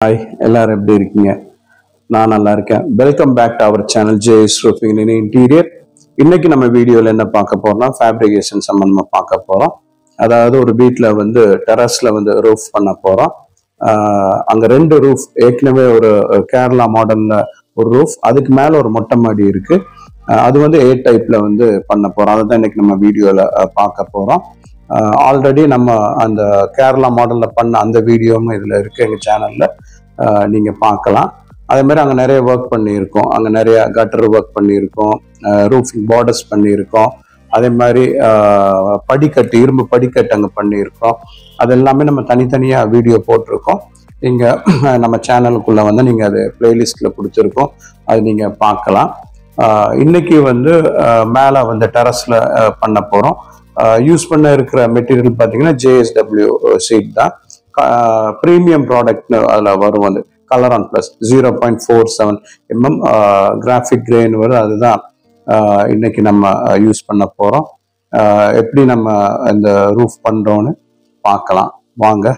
hi எல்லாரும் எப்படி இருக்கீங்க நான் நல்லா இருக்கேன் welcome back to our channel JS roofing in interior இன்னைக்கு நம்ம வீடியோவில் என்ன பார்க்க போறோம்னா ஃபேப்ரிகேஷன் சம்மந்தமா பார்க்க போறோம் அதாவது ஒரு வீட்டில் வந்து டெரஸ்ல வந்து ரூஃப் பண்ண போறோம் ஆஹ் அங்க ரெண்டு ரூஃப் ஏற்கனவே ஒரு கேரளா மாடல்ல ஒரு ரூஃப் அதுக்கு மேல ஒரு மொட்டை மாடி இருக்கு ஆஹ் அது வந்து ஏ டைப்ல வந்து பண்ண போறோம் அதை தான் இன்னைக்கு நம்ம வீடியோல பார்க்க போறோம் ஆல்ரெடி நம்ம அந்த கேரளா மாடல்ல பண்ண அந்த வீடியோவும் இதுல இருக்கு எங்க சேனல்ல நீங்க பார்க்கலாம் அதே மாதிரி அங்கே நிறைய ஒர்க் பண்ணியிருக்கோம் அங்கே நிறைய கட்டர் ஒர்க் பண்ணியிருக்கோம் ரூஃபிங் பார்டர்ஸ் பண்ணியிருக்கோம் அதே மாதிரி ஆஹ், படிக்கட்டு இரும்பு படிக்கட்டு அங்கே பண்ணியிருக்கோம் அது எல்லாமே நம்ம தனித்தனியாக வீடியோ போட்டிருக்கோம் இங்கே நம்ம சேனலுக்குள்ளே வந்து நீங்கள் அது பிளேலிஸ்ட்டில் கொடுத்துருக்கோம் அது நீங்கள் பார்க்கலாம் ஆஹ், இன்னைக்கு வந்து மேலே வந்து டெரஸில் பண்ண போகிறோம் யூஸ் பண்ண இருக்கிற மெட்டீரியல் பார்த்தீங்கன்னா ஜேஎஸ்டபிள்யூ சீட் தான் ப்ரீமியம் ப்ராடக்ட்னு அதில் வரும் வந்து colour on plus zero point four seven mm graphic grain வரும் அதுதான் ஆஹ் இன்னைக்கு நம்ம யூஸ் பண்ண போகிறோம் எப்படி நம்ம இந்த ரூஃப் பண்ணுறோன்னு பார்க்கலாம் வாங்க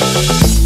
Thank